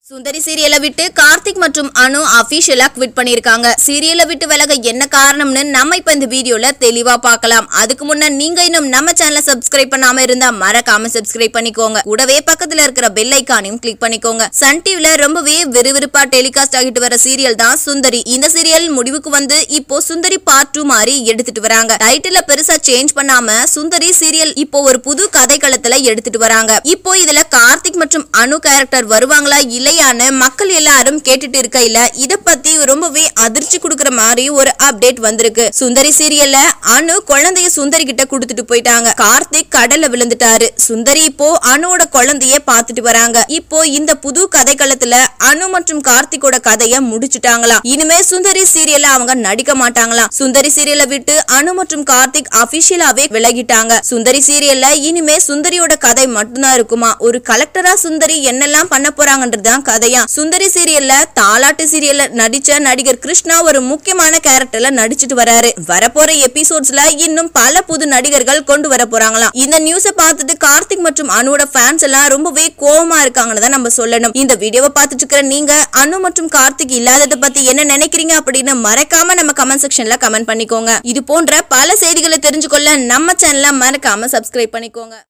சுந்தரி சீரியலை விட்டு கார்த்திக் மற்றும் அனு அபிஷியலா குவிட் பண்ணிருக்காங்க சீரியலை விட்டு விலக என்ன காரணம்னு நம்ம இப்ப இந்த வீடியோல தெளிவா பார்க்கலாம் அதுக்கு முன்ன நீங்க இன்னும் நம்ம சேனலை சப்ஸ்கிரைப் பண்ணாம இருந்தா மறக்காம சப்ஸ்கிரைப் பண்ணிக்கோங்க கூடவே பக்கத்துல இருக்கிற பெல் ஐக்கானையும் கிளிக் பண்ணிக்கோங்க சன் டிவில ரொம்பவே விறுவிறுப்பா டெலிகாஸ்ட் ஆகிட்டு வர சீரியல் தான் சுந்தரி இந்த சீரியல் முடிவுக்கு வந்து இப்போ சுந்தரி பார்ட் டூ மாதிரி எடுத்துட்டு வராங்க டைட்டில பெருசா சேஞ்ச் பண்ணாம சுந்தரி சீரியல் இப்போ ஒரு புது கதைக்களத்துல எடுத்துட்டு வராங்க இப்போ இதுல கார்த்திக் மற்றும் அனு கேரக்டர் வருவாங்களா இல்லையான்னு மக்கள் எல்லாரும் கேட்டுட்டு இருக்கையில இத பத்தி ரொம்பவே அதிர்ச்சி கொடுக்கற மாதிரி ஒரு அப்டேட் வந்திருக்கு சுந்தரி சீரியல்ல அனு குழந்தைய சுந்தரி கிட்ட கொடுத்துட்டு போயிட்டாங்க கார்த்திக் கடல்ல விழுந்துட்டாரு சுந்தரி இப்போ அனுவோட குழந்தைய பாத்துட்டு வராங்க இப்போ இந்த புது கதைக்களத்துல அனு மற்றும் கார்த்திக்கோட கதைய முடிச்சுட்டாங்களாம் இனிமே சுந்தரி சீரியல்ல அவங்க நடிக்க மாட்டாங்களாம் சுந்தரி சீரியலை விட்டு அனு மற்றும் கார்த்திக் அபிஷியலாவே விலகிட்டாங்க சுந்தரி சீரியல்ல இனிமே சுந்தரியோட கதை மட்டும்தான் இருக்குமா ஒரு கலெக்டரா சுந்தரி என்னெல்லாம் பண்ண போறாங்கன்றதுதான் கதையா சுந்தரி சீரியல்ல தாலாட்டு சீரியல்ல நடிச்ச நடிகர் கிருஷ்ணா ஒரு முக்கியமான கேரக்டர்ல நடிச்சிட்டு வராரு வரப்போற எபிசோட்ஸ்ல இன்னும் பல புது நடிகர்கள் கொண்டு வர போறாங்களாம் இந்த நியூஸ பார்த்துட்டு கார்த்திக் மற்றும் அனுவோட ஃபேன்ஸ் எல்லாம் ரொம்பவே கோவமா இருக்காங்கன்னு தான் நம்ம சொல்லணும் இந்த வீடியோவை பார்த்துட்டு இருக்கிற நீங்க அனு மற்றும் கார்த்திக் இல்லாததை பத்தி என்ன நினைக்கிறீங்க அப்படின்னு மறக்காம நம்ம கமெண்ட் செக்ஷன்ல கமெண்ட் பண்ணிக்கோங்க இது போன்ற பல செய்திகளை தெரிஞ்சுக்கொள்ள நம்ம சேனலை மறக்காம சப்ஸ்கிரைப் பண்ணிக்கோங்க